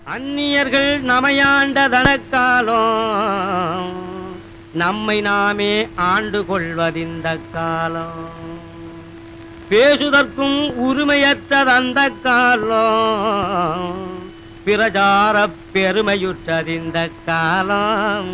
அந்நியர்கள் நமையாண்ட தனக்காலம் நம்மை நாமே ஆண்டு கொள்வதிந்த காலம் பேசுதற்கும் உரிமையற்றது அந்த காலம் பிரஜார பெருமையுற்றதிந்த காலம்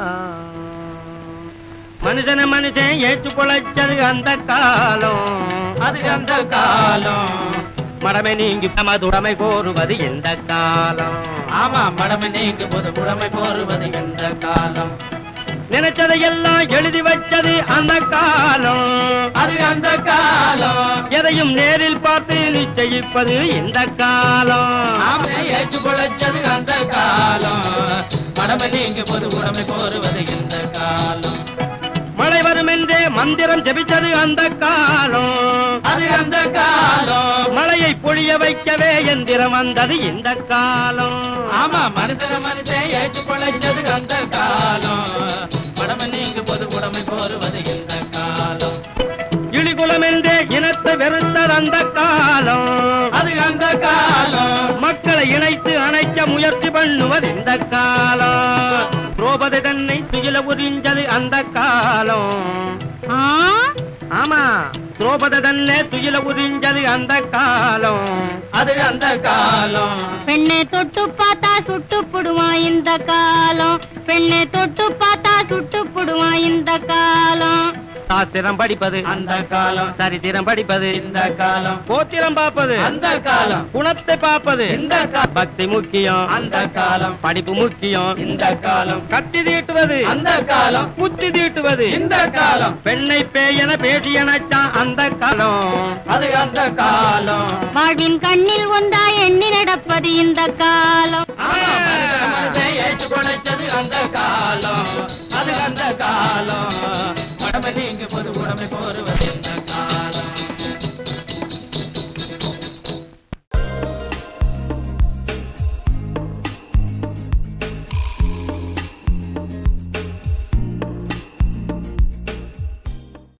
மனுஷன மனுஷன் ஏற்று பொழைச்சது அந்த காலம் அது அந்த காலம் மடமை நீங்கி தமதுடைமை கோருவது எந்த காலம் ஆமா மடமை நீங்கு போது புடமை போருவது எந்த காலம் நினைச்சதையெல்லாம் எழுதி வச்சது அந்த காலம் அது அந்த காலம் எதையும் நேரில் பார்த்து நிச்சயிப்பது இந்த காலம் ஆமை ஏற்று பொழைச்சது அந்த காலம் மடமை நீங்கு போது உடமை போருவது எந்த காலம் மழை வரும் என்றே மந்திரம் ஜெபிச்சது அந்த காலம் அது அந்த காலம் மழையை பொழிய வைக்கவே எந்திரம் வந்தது இந்த காலம் ஆமா மனுஷன மனுஷன் ஏற்று பொழைச்சது அந்த காலம் மடமை நீங்கு போது உடமை போருவது எந்த காலம் இழிகுலம் என்றே இனத்தை வெறுத்தது அந்த காலம் அது அந்த காலம் மக்களை இணைத்து அணைக்க முயற்சி பண்ணுவது இந்த காலம் திரௌபதி தன்னை துயில உறிஞ்சது அந்த காலம் ஆ ஆமா திரௌபதி தன்னை துயில உறிஞ்சது அந்த காலம் அது அந்த காலம் பெண்ணை தொட்டு பார்த்தா சுட்டு புடுவான் இந்த காலம் பெண்ணை தொட்டு பார்த்தா சுட்டு புடுவான் இந்த காலம் சாஸ்திரம் படிப்பது அந்த காலம் சரித்திரம் படிப்பது இந்த காலம் போத்திரம் பார்ப்பது அந்த காலம் குணத்தை பார்ப்பது இந்த காலம் பக்தி முக்கியம் அந்த காலம் படிப்பு முக்கியம் இந்த காலம் கத்தி தீட்டுவது அந்த காலம் புத்தி தீட்டுவது இந்த காலம் பெண்ணை பேயென பேசி எனச்சான் அந்த காலம் அது அந்த காலம் வாழ்வின் கண்ணில் ஒன்றா எண்ணி நடப்பது இந்த காலம் ஆமா, மனுஷன் மனுஷன் ஏற்று பொழைச்சது அந்த காலம் அது அந்த காலம் உடம்பை நீங்க பொது உடம்பை போரு